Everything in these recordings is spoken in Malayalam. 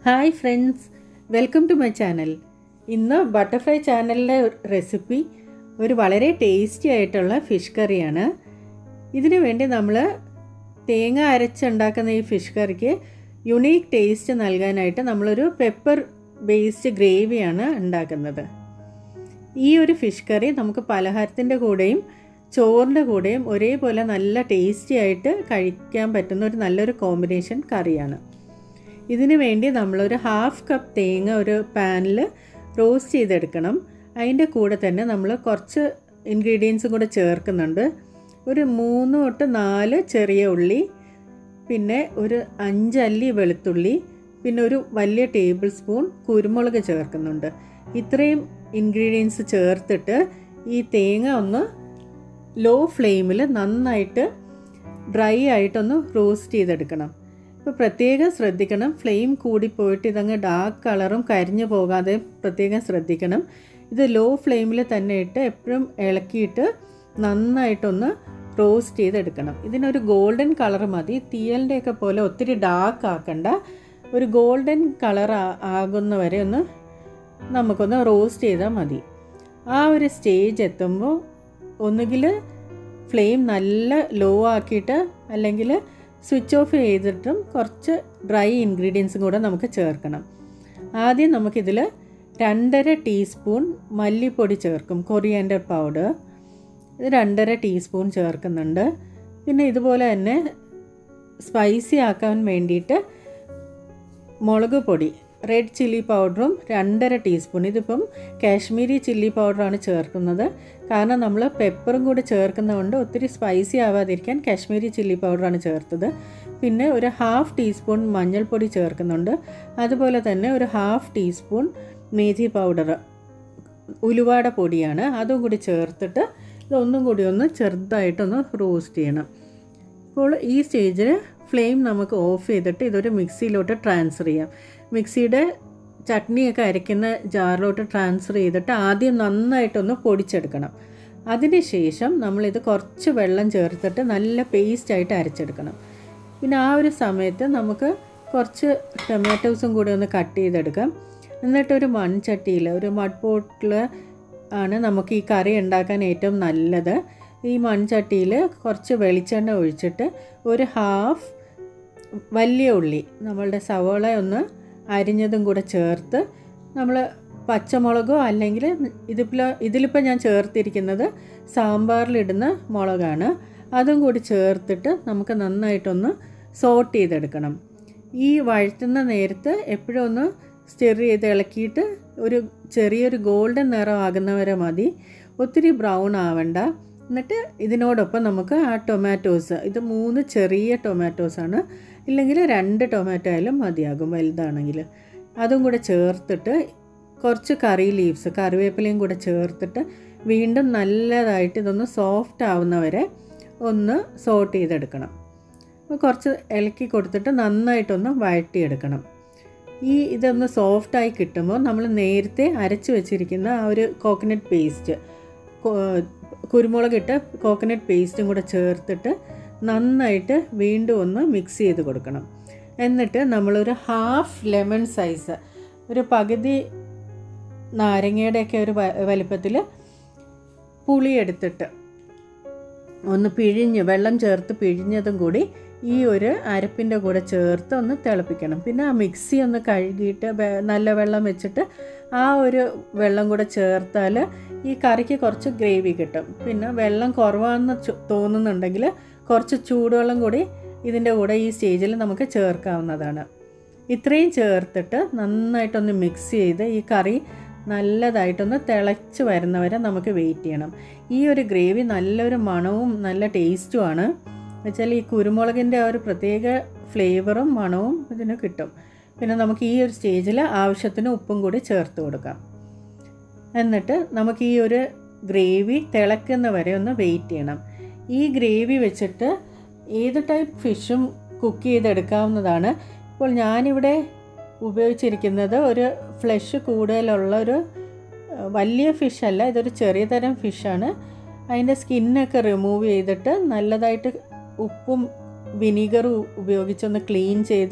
hi friends welcome to my channel ഇന്ന് ബട്ടർഫ്ലൈ ചാനലിലെ റെസിപ്പി ഒരു വളരെ ടേസ്റ്റി ആയിട്ടുള്ള ഫിഷ് കറിയാണ് ഇതിനു വേണ്ടി നമ്മൾ തേങ്ങ അരച്ചുണ്ടാക്കുന്ന ഈ ഫിഷ് കറിക്ക് യുണീക്ക് ടേസ്റ്റ് നൽകാനായിട്ട് നമ്മളൊരു പെപ്പർ ബേസ്ഡ് ഗ്രേവിയാണ് ഉണ്ടാക്കുന്നത് ഈ ഒരു ഫിഷ് കറി നമുക്ക് പലഹാരത്തിൻ്റെ കൂടെയും ചോറിൻ്റെ കൂടെയും ഒരേപോലെ നല്ല ടേസ്റ്റി ആയിട്ട് കഴിക്കാൻ പറ്റുന്ന ഒരു നല്ലൊരു കോമ്പിനേഷൻ കറിയാണ് ഇതിനു വേണ്ടി നമ്മളൊരു ഹാഫ് കപ്പ് തേങ്ങ ഒരു പാനിൽ റോസ്റ്റ് ചെയ്തെടുക്കണം അതിൻ്റെ കൂടെ തന്നെ നമ്മൾ കുറച്ച് ഇൻഗ്രീഡിയൻസും കൂടെ ചേർക്കുന്നുണ്ട് ഒരു മൂന്ന് തൊട്ട് നാല് ചെറിയ ഉള്ളി പിന്നെ ഒരു അഞ്ചല്ലി വെളുത്തുള്ളി പിന്നെ ഒരു വലിയ ടേബിൾ സ്പൂൺ കുരുമുളക് ചേർക്കുന്നുണ്ട് ഇത്രയും ഇൻഗ്രീഡിയൻസ് ചേർത്തിട്ട് ഈ തേങ്ങ ഒന്ന് ലോ ഫ്ലെയിമിൽ നന്നായിട്ട് ഡ്രൈ ആയിട്ടൊന്ന് റോസ്റ്റ് ചെയ്തെടുക്കണം ഇപ്പോൾ പ്രത്യേകം ശ്രദ്ധിക്കണം ഫ്ലെയിം കൂടിപ്പോയിട്ട് ഇതങ്ങ് ഡാർക്ക് കളറും കരിഞ്ഞു പോകാതെ പ്രത്യേകം ശ്രദ്ധിക്കണം ഇത് ലോ ഫ്ലെയിമിൽ തന്നെ ഇട്ട് എപ്പോഴും ഇളക്കിയിട്ട് നന്നായിട്ടൊന്ന് റോസ്റ്റ് ചെയ്തെടുക്കണം ഇതിനൊരു ഗോൾഡൻ കളർ മതി തീയലിൻ്റെയൊക്കെ പോലെ ഒത്തിരി ഡാർക്ക് ആക്കണ്ട ഒരു ഗോൾഡൻ കളർ ആകുന്ന വരെ ഒന്ന് നമുക്കൊന്ന് റോസ്റ്റ് ചെയ്താൽ മതി ആ ഒരു സ്റ്റേജ് എത്തുമ്പോൾ ഒന്നുകിൽ ഫ്ലെയിം നല്ല ലോ ആക്കിയിട്ട് അല്ലെങ്കിൽ സ്വിച്ച് ഓഫ് ചെയ്തിട്ടും കുറച്ച് ഡ്രൈ ഇൻഗ്രീഡിയൻസും കൂടെ നമുക്ക് ചേർക്കണം ആദ്യം നമുക്കിതിൽ രണ്ടര ടീസ്പൂൺ മല്ലിപ്പൊടി ചേർക്കും കൊറിയാൻഡർ പൗഡർ ഇത് രണ്ടര ടീസ്പൂൺ ചേർക്കുന്നുണ്ട് പിന്നെ ഇതുപോലെ തന്നെ സ്പൈസി ആക്കാൻ വേണ്ടിയിട്ട് മുളക് പൊടി റെഡ് ചില്ലി പൗഡറും രണ്ടര ടീസ്പൂൺ ഇതിപ്പം കാശ്മീരി ചില്ലി പൗഡറാണ് ചേർക്കുന്നത് കാരണം നമ്മൾ പെപ്പറും കൂടി ചേർക്കുന്നതുകൊണ്ട് ഒത്തിരി സ്പൈസി ആവാതിരിക്കാൻ കാശ്മീരി ചില്ലി പൗഡറാണ് ചേർത്തത് പിന്നെ ഒരു ഹാഫ് ടീസ്പൂൺ മഞ്ഞൾപ്പൊടി ചേർക്കുന്നുണ്ട് അതുപോലെ തന്നെ ഒരു ഹാഫ് ടീസ്പൂൺ മേഥി പൗഡർ ഉലുവാട പൊടിയാണ് അതും കൂടി ചേർത്തിട്ട് ഇതൊന്നും കൂടി ഒന്ന് ചെറുതായിട്ടൊന്ന് റോസ്റ്റ് ചെയ്യണം അപ്പോൾ ഈ സ്റ്റേജിൽ ഫ്ലെയിം നമുക്ക് ഓഫ് ചെയ്തിട്ട് ഇതൊരു മിക്സിയിലോട്ട് ട്രാൻസ്ഫർ ചെയ്യാം മിക്സിയുടെ ചട്നിയൊക്കെ അരയ്ക്കുന്ന ജാറിലോട്ട് ട്രാൻസ്ഫർ ചെയ്തിട്ട് ആദ്യം നന്നായിട്ടൊന്ന് പൊടിച്ചെടുക്കണം അതിനുശേഷം നമ്മളിത് കുറച്ച് വെള്ളം ചേർത്തിട്ട് നല്ല പേസ്റ്റായിട്ട് അരച്ചെടുക്കണം പിന്നെ ആ ഒരു സമയത്ത് നമുക്ക് കുറച്ച് ടൊമാറ്റോസും കൂടി ഒന്ന് കട്ട് ചെയ്തെടുക്കാം എന്നിട്ടൊരു മൺചട്ടിയിൽ ഒരു മഡ് പോട്ടിൽ ആണ് നമുക്ക് ഈ കറി ഉണ്ടാക്കാൻ ഏറ്റവും നല്ലത് ഈ മൺചട്ടിയിൽ കുറച്ച് വെളിച്ചെണ്ണ ഒഴിച്ചിട്ട് ഒരു ഹാഫ് വലിയ ഉള്ളി നമ്മളുടെ സവോള ഒന്ന് അരിഞ്ഞതും കൂടെ ചേർത്ത് നമ്മൾ പച്ചമുളകോ അല്ലെങ്കിൽ ഇതിപ്പോൾ ഇതിലിപ്പോൾ ഞാൻ ചേർത്തിരിക്കുന്നത് സാമ്പാറിലിടുന്ന മുളകാണ് അതും കൂടി ചേർത്തിട്ട് നമുക്ക് നന്നായിട്ടൊന്ന് സോട്ട് ചെയ്തെടുക്കണം ഈ വഴറ്റുന്ന നേരത്ത് എപ്പോഴും ഒന്ന് സ്റ്റിർ ചെയ്ത് ഇളക്കിയിട്ട് ഒരു ചെറിയൊരു ഗോൾഡൻ നിറം ആകുന്നവരെ മതി ഒത്തിരി ബ്രൗൺ ആവണ്ട എന്നിട്ട് ഇതിനോടൊപ്പം നമുക്ക് ആ ടൊമാറ്റോസ് ഇത് മൂന്ന് ചെറിയ ടൊമാറ്റോസാണ് ഇല്ലെങ്കിൽ രണ്ട് ടൊമാറ്റോ ആയാലും മതിയാകും വലുതാണെങ്കിൽ അതും കൂടെ ചേർത്തിട്ട് കുറച്ച് കറി ലീവ്സ് കറിവേപ്പിലയും കൂടെ ചേർത്തിട്ട് വീണ്ടും നല്ലതായിട്ട് ഇതൊന്ന് സോഫ്റ്റ് ആവുന്നവരെ ഒന്ന് സോട്ട് ചെയ്തെടുക്കണം അപ്പോൾ കുറച്ച് ഇളക്കി കൊടുത്തിട്ട് നന്നായിട്ടൊന്ന് വഴട്ടിയെടുക്കണം ഈ ഇതൊന്ന് സോഫ്റ്റായി കിട്ടുമ്പോൾ നമ്മൾ നേരത്തെ അരച്ച് വെച്ചിരിക്കുന്ന ആ ഒരു കോക്കനട്ട് പേസ്റ്റ് കുരുമുളകിട്ട് കോക്കനട്ട് പേസ്റ്റും കൂടെ ചേർത്തിട്ട് നന്നായിട്ട് വീണ്ടും ഒന്ന് മിക്സ് ചെയ്ത് കൊടുക്കണം എന്നിട്ട് നമ്മളൊരു ഹാഫ് ലെമൺ സൈസ് ഒരു പകുതി നാരങ്ങയുടെയൊക്കെ ഒരു വലിപ്പത്തിൽ പുളി എടുത്തിട്ട് ഒന്ന് പിഴിഞ്ഞ് വെള്ളം ചേർത്ത് പിഴിഞ്ഞതും കൂടി ഈ ഒരു അരപ്പിൻ്റെ കൂടെ ചേർത്ത് ഒന്ന് തിളപ്പിക്കണം പിന്നെ ആ മിക്സി ഒന്ന് കഴുകിയിട്ട് നല്ല വെള്ളം വെച്ചിട്ട് ആ ഒരു വെള്ളം കൂടെ ചേർത്താൽ ഈ കറിക്ക് കുറച്ച് ഗ്രേവി കിട്ടും പിന്നെ വെള്ളം കുറവാണെന്ന് തോന്നുന്നുണ്ടെങ്കിൽ കുറച്ച് ചൂടുവെള്ളം കൂടി ഇതിൻ്റെ കൂടെ ഈ സ്റ്റേജിൽ നമുക്ക് ചേർക്കാവുന്നതാണ് ഇത്രയും ചേർത്തിട്ട് നന്നായിട്ടൊന്ന് മിക്സ് ചെയ്ത് ഈ കറി നല്ലതായിട്ടൊന്ന് തിളച്ച് വരുന്നവരെ നമുക്ക് വെയിറ്റ് ചെയ്യണം ഈ ഒരു ഗ്രേവി നല്ലൊരു മണവും നല്ല ടേസ്റ്റുമാണ് വെച്ചാൽ ഈ കുരുമുളകിൻ്റെ ആ ഒരു പ്രത്യേക ഫ്ലേവറും മണവും ഇതിന് കിട്ടും പിന്നെ നമുക്ക് ഈ ഒരു സ്റ്റേജിൽ ആവശ്യത്തിന് ഉപ്പും കൂടി ചേർത്ത് കൊടുക്കാം എന്നിട്ട് നമുക്ക് ഈ ഒരു ഗ്രേവി തിളക്കുന്ന വരെ ഒന്ന് വെയിറ്റ് ചെയ്യണം ഈ ഗ്രേവി വെച്ചിട്ട് ഏത് ടൈപ്പ് ഫിഷും കുക്ക് ചെയ്തെടുക്കാവുന്നതാണ് ഇപ്പോൾ ഞാനിവിടെ ഉപയോഗിച്ചിരിക്കുന്നത് ഒരു ഫ്ലഷ് കൂടുതലുള്ള ഒരു വലിയ ഫിഷല്ല ഇതൊരു ചെറിയ തരം ഫിഷാണ് അതിൻ്റെ സ്കിന്നൊക്കെ റിമൂവ് ചെയ്തിട്ട് നല്ലതായിട്ട് ഉപ്പും വിനീഗറും ഉപയോഗിച്ചൊന്ന് ക്ലീൻ ചെയ്ത്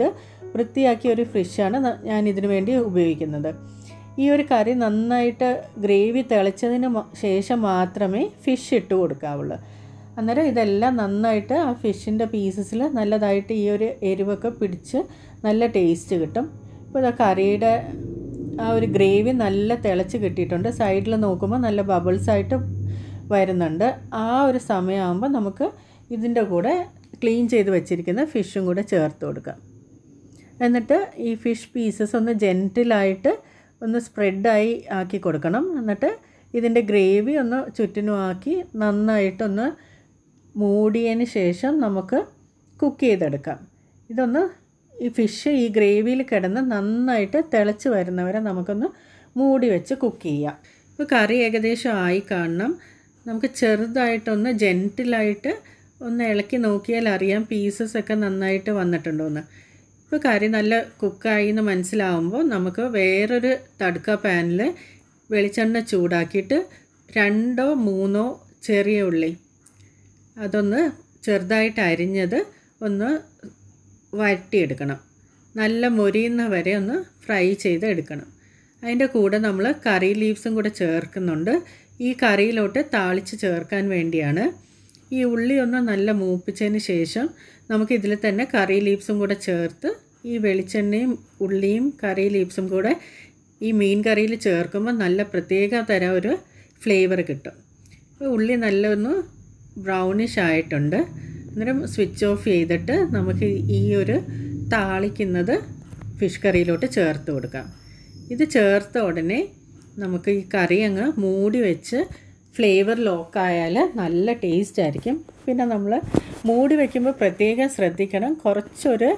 വൃത്തിയാക്കിയ ഒരു ഫിഷാണ് ന- ഞാൻ ഇതിനു വേണ്ടി ഉപയോഗിക്കുന്നത് ഈ ഒരു കറി നന്നായിട്ട് ഗ്രേവി തിളച്ചതിന് മ- ശേഷം മാത്രമേ ഫിഷ് ഇട്ട് കൊടുക്കാവുള്ളൂ അന്നേരം ഇതെല്ലാം നന്നായിട്ട് ആ ഫിഷിൻ്റെ പീസസിൽ നല്ലതായിട്ട് ഈ ഒരു എരിവൊക്കെ പിടിച്ച് നല്ല ടേസ്റ്റ് കിട്ടും ഇപ്പോൾ ഇതാ കറിയുടെ ആ ഒരു ഗ്രേവി നല്ല തിളച്ച് കിട്ടിയിട്ടുണ്ട് സൈഡിൽ നോക്കുമ്പോൾ നല്ല ബബിൾസ് ആയിട്ട് വരുന്നുണ്ട് ആ ഒരു സമയമാകുമ്പോൾ നമുക്ക് ഇതിൻ്റെ കൂടെ ക്ലീൻ ചെയ്ത് വെച്ചിരിക്കുന്ന ഫിഷും കൂടെ ചേർത്ത് കൊടുക്കാം എന്നിട്ട് ഈ ഫിഷ് പീസസ് ഒന്ന് ജെൻറ്റിലായിട്ട് ഒന്ന് സ്പ്രെഡായി ആക്കി കൊടുക്കണം എന്നിട്ട് ഇതിൻ്റെ ഗ്രേവി ഒന്ന് ചുറ്റിനും ആക്കി നന്നായിട്ടൊന്ന് മൂടിയതിന് ശേഷം നമുക്ക് കുക്ക് ചെയ്തെടുക്കാം ഇതൊന്ന് ഈ ഫിഷ് ഈ ഗ്രേവിയിൽ കിടന്ന് നന്നായിട്ട് തിളച്ച് വരുന്നവരെ നമുക്കൊന്ന് മൂടി വെച്ച് കുക്ക് ചെയ്യാം ഇപ്പോൾ കറി ഏകദേശം ആയി കാണണം നമുക്ക് ചെറുതായിട്ടൊന്ന് ജെൻറ്റിലായിട്ട് ഒന്ന് ഇളക്കി നോക്കിയാൽ അറിയാം പീസസ് ഒക്കെ നന്നായിട്ട് വന്നിട്ടുണ്ടോ എന്ന് ഇപ്പോൾ കറി നല്ല കുക്കായി എന്ന് മനസ്സിലാവുമ്പോൾ നമുക്ക് വേറൊരു തടുക്ക പാനിൽ വെളിച്ചെണ്ണ ചൂടാക്കിയിട്ട് രണ്ടോ മൂന്നോ ചെറിയ ഉള്ളി അതൊന്ന് ചെറുതായിട്ട് അരിഞ്ഞത് ഒന്ന് വഴറ്റിയെടുക്കണം നല്ല മൊരിയുന്ന വരെ ഒന്ന് ഫ്രൈ ചെയ്ത് എടുക്കണം അതിൻ്റെ കൂടെ നമ്മൾ കറി ലീവ്സും കൂടെ ചേർക്കുന്നുണ്ട് ഈ കറിയിലോട്ട് താളിച്ച് ചേർക്കാൻ വേണ്ടിയാണ് ഈ ഉള്ളി ഒന്ന് നല്ല മൂപ്പിച്ചതിന് ശേഷം നമുക്ക് ഇതിൽ തന്നെ കറി ലീവ്സും കൂടെ ചേർത്ത് ഈ വെളിച്ചെണ്ണയും ഉള്ളിയും കറി ലീവ്സും കൂടെ ഈ മീൻ കറിയിൽ ചേർക്കുമ്പോൾ നല്ല പ്രത്യേക തരം ഒരു ഫ്ലേവർ കിട്ടും അപ്പോൾ ഉള്ളി നല്ലൊന്ന് ബ്രൗണിഷ് ആയിട്ടുണ്ട് അന്നേരം സ്വിച്ച് ഓഫ് ചെയ്തിട്ട് നമുക്ക് ഈ ഒരു താളിക്കുന്നത് ഫിഷ് കറിയിലോട്ട് ചേർത്ത് കൊടുക്കാം ഇത് ചേർത്ത ഉടനെ നമുക്ക് ഈ കറി അങ്ങ് മൂടി വെച്ച് ഫ്ലേവർ ലോക്കായാൽ നല്ല ടേസ്റ്റ് ആയിരിക്കും പിന്നെ നമ്മൾ മൂടി വയ്ക്കുമ്പോൾ പ്രത്യേകം ശ്രദ്ധിക്കണം കുറച്ചൊരു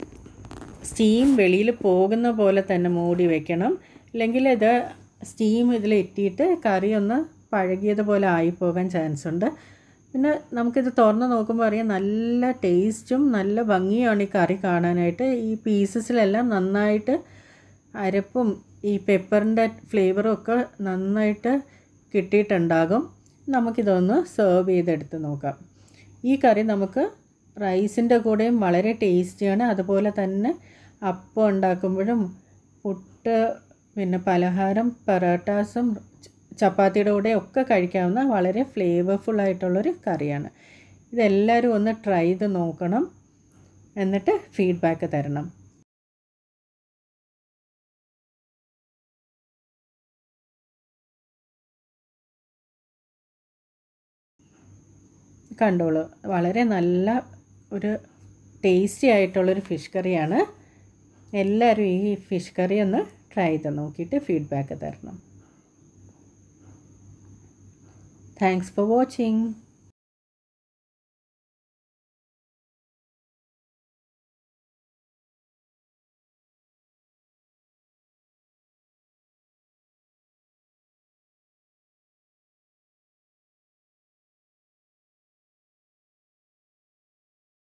സ്റ്റീം വെളിയിൽ പോകുന്ന പോലെ തന്നെ മൂടി വെക്കണം ഇല്ലെങ്കിൽ ഇത് സ്റ്റീം ഇതിൽ ഇട്ടിട്ട് കറി ഒന്ന് പഴകിയതുപോലെ ആയിപ്പോകാൻ ചാൻസ് ഉണ്ട് പിന്നെ നമുക്കിത് തുറന്ന് നോക്കുമ്പോൾ അറിയാം നല്ല ടേസ്റ്റും നല്ല ഭംഗിയാണ് ഈ കറി കാണാനായിട്ട് ഈ പീസസിലെല്ലാം നന്നായിട്ട് അരപ്പും ഈ പെപ്പറിൻ്റെ ഫ്ലേവറും ഒക്കെ നന്നായിട്ട് കിട്ടിയിട്ടുണ്ടാകും നമുക്കിതൊന്ന് സെർവ് ചെയ്തെടുത്ത് നോക്കാം ഈ കറി നമുക്ക് റൈസിൻ്റെ കൂടെയും വളരെ ടേസ്റ്റിയാണ് അതുപോലെ തന്നെ അപ്പം ഉണ്ടാക്കുമ്പോഴും പുട്ട് പിന്നെ പലഹാരം പെറോട്ടാസും ചപ്പാത്തിയുടെ കൂടെ ഒക്കെ കഴിക്കാവുന്ന വളരെ ഫ്ലേവർഫുൾ ആയിട്ടുള്ളൊരു കറിയാണ് ഇതെല്ലാവരും ഒന്ന് ട്രൈ ചെയ്ത് നോക്കണം എന്നിട്ട് ഫീഡ്ബാക്ക് തരണം കണ്ടോളൂ വളരെ നല്ല ഒരു ടേസ്റ്റി ആയിട്ടുള്ളൊരു ഫിഷ് കറിയാണ് എല്ലാവരും ഈ ഫിഷ് കറി ഒന്ന് ട്രൈ ചെയ്ത് നോക്കിയിട്ട് ഫീഡ്ബാക്ക് തരണം താങ്ക്സ് ഫോർ വാച്ചിങ്